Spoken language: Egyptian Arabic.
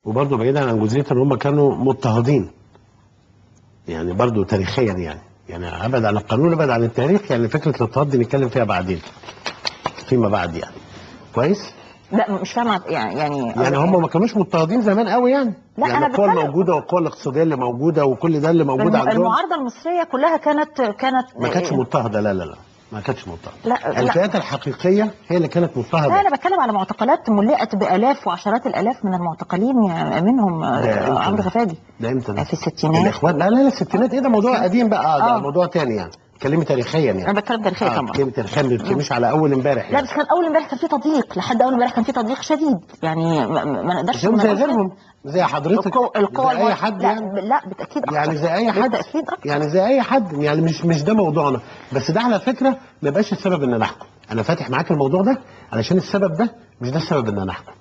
وبرضه بعيدا عن جزئيه ان هم كانوا مضطهدين يعني برضه تاريخيا يعني يعني ابعد عن القانون ابعد عن التاريخ يعني فكره الاضطهاد دي نتكلم فيها بعدين فيما بعد يعني كويس لا مش فاهمه يعني يعني يعني هم ما كانوش مضطهدين زمان قوي يعني لا، يعني أنا القوى بتكلم- الموجوده والقوى الاقتصاديه اللي موجوده وكل ده اللي موجود الم- عندهم المعارضه المصريه كلها كانت كانت ما كانتش مضطهده لا لا لا ما كانتش مضطهده لا لا الفئات الحقيقيه هي اللي كانت لا مضطهده انا بتكلم على معتقلات ملئت بالاف وعشرات الالاف من المعتقلين يا- منهم ده آه، إمتى عمرو ده؟ غفاجي ده امتى ده؟ في الستينات الاخوان لا لا لا الستينات ايه ده موضوع قديم بقى آه، ده آه. موضوع تاني يعني اتكلمي تاريخيا يعني انا بتكلم تاريخيا آه، طبعا اتكلمي تاريخيا ما بتتكلميش على اول امبارح لا يعني بس كان اول امبارح كان في تضييق لحد اول امبارح كان في تضييق شديد يعني ما, ما ما نقدرش زيهم ما زي نقولش كده. غيرهم زي حضرتك القوى القوى زي اي المع- حد لا يعني لا بالتاكيد أكتر. يعني زي اي حد بالتاكيد أكتر. يعني زي اي حد يعني مش مش ده موضوعنا بس ده على فكره ما يبقاش السبب ان انا احكم انا فاتح معاك الموضوع ده علشان السبب ده مش ده السبب ان انا احكم